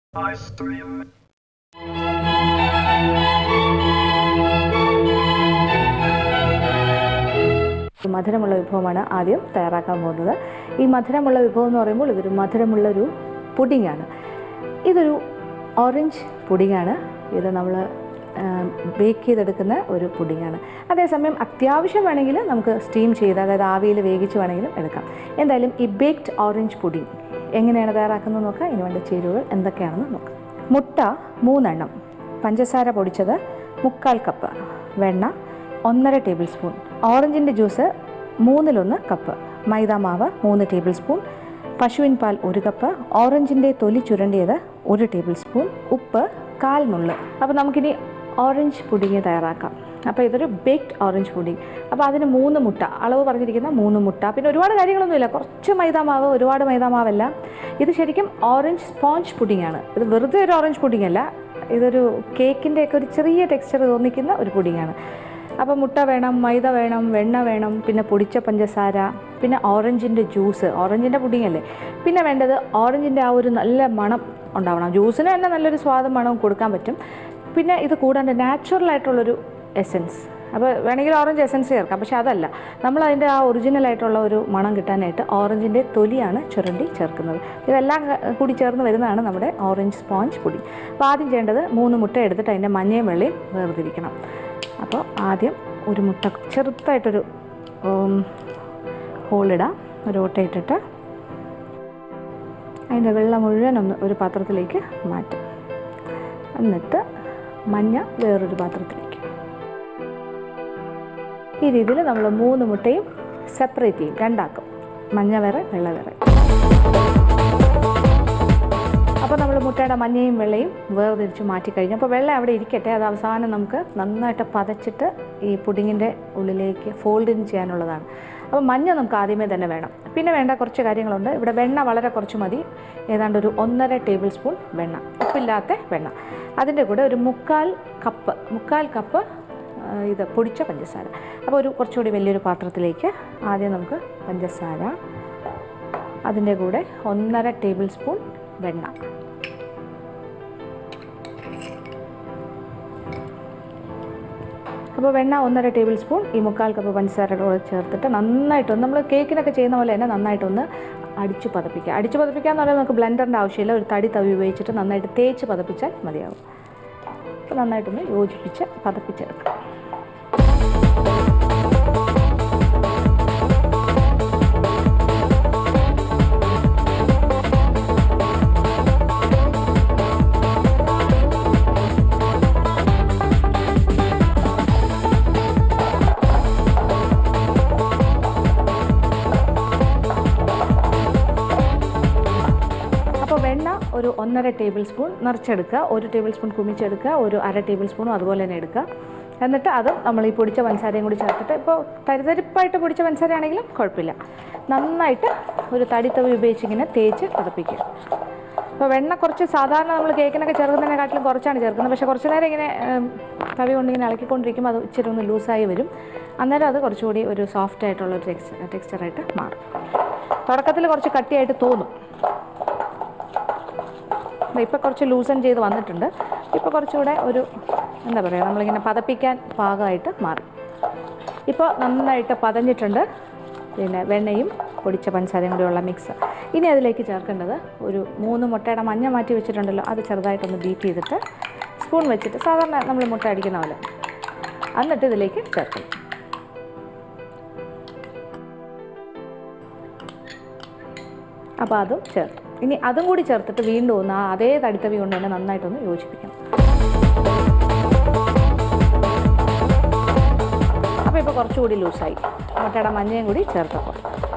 I stream. മധുരമുള്ള വിഭവമാണ് ആദ്യം തയ്യാറാക്കാൻ പോകുന്നത് ഈ മധുരമുള്ള വിഭവം എന്ന് പറയുമ്പോൾ ഇതൊരു മധുരമുള്ളൊരു പുഡിങ്ങാണ് ഇതൊരു ഓറഞ്ച് പുഡിങ്ങാണ് ഇത് നമ്മൾ ബേക്ക് ചെയ്തെടുക്കുന്ന ഒരു പുഡിങ്ങാണ് അതേസമയം അത്യാവശ്യം വേണമെങ്കിൽ നമുക്ക് സ്റ്റീം ചെയ്ത് അതായത് ആവിയിൽ വേവിച്ച് വേണമെങ്കിലും എടുക്കാം എന്തായാലും ഈ ബേക്ക്ഡ് ഓറഞ്ച് പുഡിങ് എങ്ങനെയാണ് തയ്യാറാക്കുന്നത് നോക്കാം ഇതിന് വേണ്ട ചേരുവകൾ എന്തൊക്കെയാണെന്ന് നോക്കാം മുട്ട മൂന്നെണ്ണം പഞ്ചസാര പൊടിച്ചത് മുക്കാൽ കപ്പ് വെണ്ണ ഒന്നര ടേബിൾ സ്പൂൺ ഓറഞ്ചിൻ്റെ ജ്യൂസ് മൂന്നിലൊന്ന് കപ്പ് മൈദ മാവ് മൂന്ന് ടേബിൾ സ്പൂൺ പശുവിൻ പാൽ ഒരു കപ്പ് ഓറഞ്ചിൻ്റെ തൊലി ചുരണ്ടിയത് ഒരു ടേബിൾ സ്പൂൺ ഉപ്പ് കാൽ നുള്ള് അപ്പോൾ നമുക്കിനി ഓറഞ്ച് പുഡിങ് തയ്യാറാക്കാം അപ്പോൾ ഇതൊരു ബേക്ക്ഡ് ഓറഞ്ച് പുഡിങ് അപ്പോൾ അതിന് മൂന്ന് മുട്ട അളവ് പറഞ്ഞിരിക്കുന്ന മൂന്ന് മുട്ട പിന്നെ ഒരുപാട് കാര്യങ്ങളൊന്നുമില്ല കുറച്ച് മൈദ മാവ് ഒരുപാട് മൈദ മാവല്ല ഇത് ശരിക്കും ഓറഞ്ച് സ്പോഞ്ച് പുഡിംഗ് ആണ് ഇത് വെറുതെ ഒരു ഓറഞ്ച് പുഡിംഗ് അല്ല ഇതൊരു കേക്കിൻ്റെ ഒക്കെ ഒരു ചെറിയ ടെക്സ്ചർ തോന്നിക്കുന്ന ഒരു പുഡിങ്ങാണ് അപ്പോൾ മുട്ട വേണം മൈദ വേണം വെണ്ണ വേണം പിന്നെ പൊടിച്ച പഞ്ചസാര പിന്നെ ഓറഞ്ചിൻ്റെ ജ്യൂസ് ഓറഞ്ചിൻ്റെ പുഡിംഗ് അല്ലേ പിന്നെ വേണ്ടത് ഓറഞ്ചിൻ്റെ ആ ഒരു നല്ല മണം ഉണ്ടാവണം ജ്യൂസിന് തന്നെ നല്ലൊരു സ്വാദും മണവും കൊടുക്കാൻ പറ്റും പിന്നെ ഇത് കൂടാണ്ട് നാച്ചുറൽ ആയിട്ടുള്ളൊരു എസൻസ് അപ്പോൾ വേണമെങ്കിൽ ഓറഞ്ച് എസൻസ് ചേർക്കാം പക്ഷെ അതല്ല നമ്മൾ അതിൻ്റെ ആ ഒറിജിനൽ ആയിട്ടുള്ള ഒരു മണം കിട്ടാനായിട്ട് ഓറഞ്ചിൻ്റെ തൊലിയാണ് ചുരണ്ടി ചേർക്കുന്നത് ഇതെല്ലാം ക- കൂടി ചേർന്ന് വരുന്നതാണ് നമ്മുടെ ഓറഞ്ച് സ്പോഞ്ച് പൊടി അപ്പോൾ ആദ്യം ചെയ്യേണ്ടത് മൂന്ന് മുട്ട എടുത്തിട്ട് അതിൻ്റെ മഞ്ഞയും വെള്ളയും വേർതിരിക്കണം അപ്പോൾ ആദ്യം ഒരു മുട്ട ചെറുതായിട്ടൊരു ഉം, ഹോളിടാം ഒരു ഓട്ടയിട്ടിട്ട് അതിൻ്റെ വെള്ളം മുഴുവൻ ഒന്ന് ഒരു പാത്രത്തിലേക്ക് മാറ്റും എന്നിട്ട് മഞ്ഞ വേറൊരു പാത്രത്തിലേക്ക് ഈ രീതിയിൽ നമ്മൾ മൂന്ന് മുട്ടയും സെപ്പറേറ്റ് ചെയ്യും രണ്ടാക്കും മഞ്ഞ വേറെ വെള്ള വേറെ അപ്പോൾ നമ്മൾ മുട്ടയുടെ മഞ്ഞയും വെള്ളയും വേർതിരിച്ച് മാറ്റിക്കഴിഞ്ഞു അപ്പോൾ വെള്ളം അവിടെ ഇരിക്കട്ടെ അത് അവസാനം നമുക്ക് നന്നായിട്ട് പതച്ചിട്ട് ഈ പുഡിങ്ങിൻ്റെ ഉള്ളിലേക്ക് ഫോൾഡ് ഇൻ ചെയ്യാനുള്ളതാണ് അപ്പോൾ മഞ്ഞ നമുക്ക് ആദ്യമേ തന്നെ വേണം പിന്നെ വേണ്ട കുറച്ച് കാര്യങ്ങളുണ്ട് ഇവിടെ വെണ്ണ വളരെ കുറച്ച് മതി ഏതാണ്ട് ഒരു ഒന്നര ടേബിൾ സ്പൂൺ വെണ്ണ ഉപ്പില്ലാത്ത വെണ്ണ അതിൻ്റെ കൂടെ ഒരു മുക്കാൽ കപ്പ് മുക്കാൽ കപ്പ് ആ, ഇത് പൊടിച്ച പഞ്ചസാര അപ്പോൾ ഒരു കുറച്ചുകൂടി വലിയൊരു പാത്രത്തിലേക്ക് ആദ്യം നമുക്ക് പഞ്ചസാര അതിൻ്റെ കൂടെ ഒന്നര ടേബിൾ സ്പൂൺ വെണ്ണ അപ്പോൾ വെണ്ണ ഒന്നര ടേബിൾ സ്പൂൺ ഈ മുക്കാൽ കപ്പ് പഞ്ചസാരയുടെ കൂടെ ചേർത്തിട്ട് നന്നായിട്ടൊന്ന് നമ്മൾ കേക്കിനൊക്കെ ചെയ്യുന്ന പോലെ തന്നെ നന്നായിട്ടൊന്ന് അടിച്ചു പതപ്പിക്കുക അടിച്ചു പതപ്പിക്കുക എന്ന് പറയുമ്പോൾ നമുക്ക് ബ്ലെൻഡറിൻ്റെ ആവശ്യമില്ല ഒരു തടി തവി ഉപയോഗിച്ചിട്ട് നന്നായിട്ട് തേച്ച് പതപ്പിച്ചാൽ മതിയാവും അപ്പോൾ നന്നായിട്ടൊന്ന് യോജിപ്പിച്ച് പതപ്പിച്ചെടുക്കുക അപ്പോൾ വെണ്ണ ഒരു ഒന്നര ടേബിൾ സ്പൂൺ നിറച്ചെടുക്കുക ഒരു ടേബിൾ സ്പൂൺ കുമിച്ചെടുക്കുക ഒരു അര ടേബിൾ സ്പൂണും അതുപോലെ തന്നെ എടുക്കുക എന്നിട്ട് അതും നമ്മൾ ഈ പൊടിച്ച പഞ്ചസാരയും കൂടി ചേർത്തിട്ട് ഇപ്പോൾ തരിതരിപ്പായിട്ട് പൊടിച്ച പഞ്ചസാര ആണെങ്കിലും കുഴപ്പമില്ല നന്നായിട്ട് ഒരു തടിത്തവി ഉപയോഗിച്ച് ഇങ്ങനെ തേച്ച് പതപ്പിക്കുക അപ്പോൾ വെണ്ണ കുറച്ച് സാധാരണ നമ്മൾ കേക്കിനൊക്കെ ചേർക്കുന്നതിനെക്കാട്ടിലും കുറച്ചാണ് ചേർക്കുന്നത് പക്ഷേ കുറച്ച് നേരം ഇങ്ങനെ ഉം, തവി കൊണ്ട് ഇങ്ങനെ ഇളക്കിക്കൊണ്ടിരിക്കുമ്പോൾ അത് ഇച്ചിരി ഒന്ന് ലൂസായി വരും അന്നേരം അത് കുറച്ചുകൂടി ഒരു സോഫ്റ്റ് ആയിട്ടുള്ള ഒരു ടെക്സ് ടെക്സ്ചറായിട്ട് മാറും തുടക്കത്തിൽ കുറച്ച് കട്ടിയായിട്ട് തോന്നും ഇപ്പോൾ കുറച്ച് ലൂസൺ ചെയ്ത് വന്നിട്ടുണ്ട് ഇപ്പോൾ കുറച്ചുകൂടെ ഒരു എന്താ പറയുക നമ്മളിങ്ങനെ പതപ്പിക്കാൻ പാകമായിട്ട് മാറി ഇപ്പോൾ നന്നായിട്ട് പതഞ്ഞിട്ടുണ്ട് പിന്നെ വെണ്ണയും പൊടിച്ച പഞ്ചസാരയും കൂടിയുള്ള മിക്സ് ഇനി അതിലേക്ക് ചേർക്കേണ്ടത് ഒരു മൂന്ന് മുട്ടയുടെ മഞ്ഞ മാറ്റി വെച്ചിട്ടുണ്ടല്ലോ അത് ചെറുതായിട്ടൊന്ന് ബീറ്റ് ചെയ്തിട്ട് സ്പൂൺ വെച്ചിട്ട് സാധാരണ നമ്മൾ മുട്ട അടിക്കുന്ന പോലെ എന്നിട്ട് ഇതിലേക്ക് ചേർക്കണം അപ്പോൾ അതും ചേർത്തു ഇനി അതും കൂടി ചേർത്തിട്ട് വീണ്ടും ഒന്ന് ആ അതേ തടിത്തവി കൊണ്ട് തന്നെ നന്നായിട്ടൊന്ന് യോജിപ്പിക്കണം അപ്പോൾ ഇപ്പോൾ കുറച്ചുകൂടി ലൂസായി മുട്ടയുടെ മഞ്ഞയും കൂടി ചേർത്തപ്പോൾ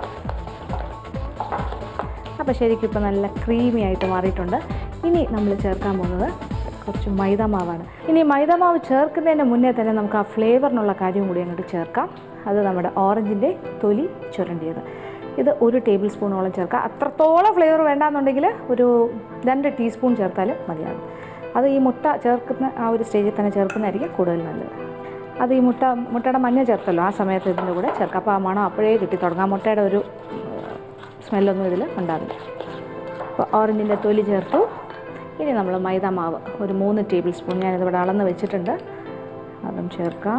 അപ്പോൾ ശരിക്കും ഇപ്പോൾ നല്ല ക്രീമി ആയിട്ട് മാറിയിട്ടുണ്ട് ഇനി നമ്മൾ ചേർക്കാൻ പോകുന്നത് കുറച്ച് മൈദാമാവാണ് ഇനി മൈദാമാവ് ചേർക്കുന്നതിന് മുന്നേ തന്നെ നമുക്ക് ആ ഫ്ലേവറിനുള്ള കാര്യവും കൂടി അങ്ങോട്ട് ചേർക്കാം അത് നമ്മുടെ ഓറഞ്ചിൻ്റെ തൊലി ചുരണ്ടിയത് ഇത് ഒരു ടേബിൾ സ്പൂണോളം ചേർക്കാം അത്രത്തോളം ഫ്ലേവർ വേണ്ടാന്നുണ്ടെങ്കിൽ ഒരു രണ്ട് ടീസ്പൂൺ ചേർത്താലും മതിയാകും അത് ഈ മുട്ട ചേർക്കുന്ന ആ ഒരു സ്റ്റേജിൽ തന്നെ ചേർക്കുന്നതായിരിക്കും കൂടുതൽ നല്ലത് അത് ഈ മുട്ട മുട്ടയുടെ മഞ്ഞ ചേർത്തല്ലോ ആ സമയത്ത് ഇതിൻ്റെ കൂടെ ചേർക്കാം അപ്പോൾ ആ മണം അപ്പോഴേ കിട്ടി തുടങ്ങാം മുട്ടയുടെ ഒരു സ്മെല്ലൊന്നും ഇതിൽ ഉണ്ടാവില്ല അപ്പോൾ ഓറഞ്ചിൻ്റെ തൊലി ചേർത്തു ഇനി നമ്മൾ മൈദ മാവ് ഒരു മൂന്ന് ടേബിൾ സ്പൂൺ ഞാനിതിവിടെ അളന്ന് വെച്ചിട്ടുണ്ട് അതും ചേർക്കാം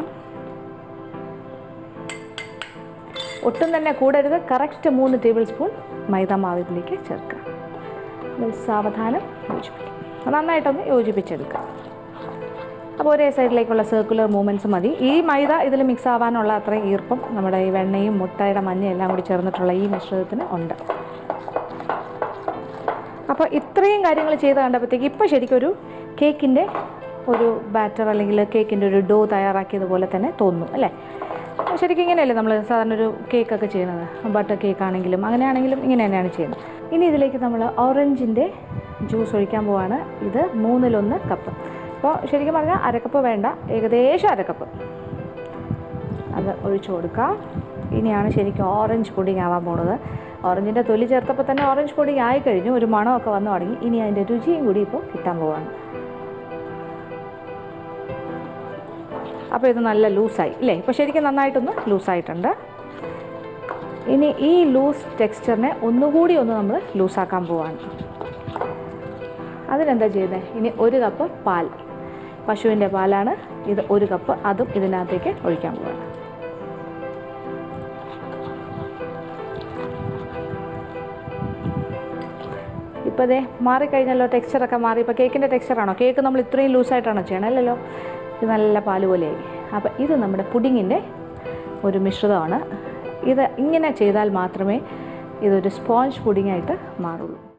ഒട്ടും തന്നെ കൂടരുത് കറക്റ്റ് മൂന്ന് ടേബിൾ സ്പൂൺ മൈദ മാവ് ഇതിലേക്ക് ചേർക്കുക ഇത് സാവധാനം യോജിപ്പിക്കും അത് നന്നായിട്ടൊന്ന് യോജിപ്പിച്ചെടുക്കുക അപ്പോൾ ഒരേ സൈഡിലേക്കുള്ള സർക്കുലർ മൂവ്മെൻറ്റ്സ് മതി ഈ മൈദ ഇതിൽ മിക്സ് ആവാനുള്ള അത്രയും ഈർപ്പം നമ്മുടെ ഈ വെണ്ണയും മുട്ടയുടെ മഞ്ഞയും എല്ലാം കൂടി ചേർന്നിട്ടുള്ള ഈ മിശ്രിതത്തിന് ഉണ്ട് അപ്പോൾ ഇത്രയും കാര്യങ്ങൾ ചെയ്ത് കണ്ടപ്പോഴത്തേക്ക് ഇപ്പോൾ ശരിക്കും ഒരു കേക്കിൻ്റെ ഒരു ബാറ്റർ അല്ലെങ്കിൽ കേക്കിൻ്റെ ഒരു ഡോ തയ്യാറാക്കിയതുപോലെ തന്നെ തോന്നും അല്ലേ ശരിക്കും ഇങ്ങനെയല്ലേ നമ്മൾ സാധാരണ ഒരു കേക്കൊക്കെ ചെയ്യുന്നത് ബട്ടർ കേക്ക് ആണെങ്കിലും അങ്ങനെയാണെങ്കിലും ഇങ്ങനെ തന്നെയാണ് ചെയ്യുന്നത് ഇനി ഇതിലേക്ക് നമ്മൾ ഓറഞ്ചിൻ്റെ ജ്യൂസ് ഒഴിക്കാൻ പോവാണ് ഇത് മൂന്നിലൊന്ന് കപ്പ് അപ്പോൾ ശരിക്കും പറഞ്ഞാൽ അരക്കപ്പ് വേണ്ട ഏകദേശം അരക്കപ്പ് അത് ഒഴിച്ചു കൊടുക്കാം ഇനിയാണ് ശരിക്കും ഓറഞ്ച് പുഡിംഗ് ആവാൻ പോണത് ഓറഞ്ചിൻ്റെ തൊലി ചേർത്തപ്പോൾ തന്നെ ഓറഞ്ച് പുഡിംഗ് ആയി കഴിഞ്ഞു ഒരു മണമൊക്കെ വന്നു തുടങ്ങി ഇനി അതിൻ്റെ രുചിയും കൂടി ഇപ്പോൾ കിട്ടാൻ പോവാണ് അപ്പോൾ ഇത് നല്ല ലൂസായി ഇല്ലേ ഇപ്പോൾ ശരിക്കും നന്നായിട്ടൊന്ന് ലൂസായിട്ടുണ്ട് ഇനി ഈ ലൂസ് ടെക്സ്ചറിനെ ഒന്നുകൂടി ഒന്ന് നമ്മൾ ലൂസാക്കാൻ പോവാണ് അതിനെന്താ ചെയ്യുന്നത് ഇനി ഒരു കപ്പ് പാൽ പശുവിൻ്റെ പാലാണ് ഇത് ഒരു കപ്പ് അതും ഇതിനകത്തേക്ക് ഒഴിക്കാൻ പോവാണ് ഇപ്പോൾ ദേ മാറിക്കഴിഞ്ഞല്ലോ ടെക്സ്ചറൊക്കെ മാറി ഇപ്പോൾ കേക്കിൻ്റെ ടെക്സ്ചറാണോ കേക്ക് നമ്മൾ ഇത്രയും ലൂസായിട്ടാണോ ചെയ്യണം അല്ലല്ലോ ഇത് നല്ല പാല് പോലെയായി അപ്പോൾ ഇത് നമ്മുടെ പുഡിങ്ങിൻ്റെ ഒരു മിശ്രിതമാണ് ഇത് ഇങ്ങനെ ചെയ്താൽ മാത്രമേ ഇതൊരു സ്പോഞ്ച് പുഡിങ്ങായിട്ട് മാറുള്ളൂ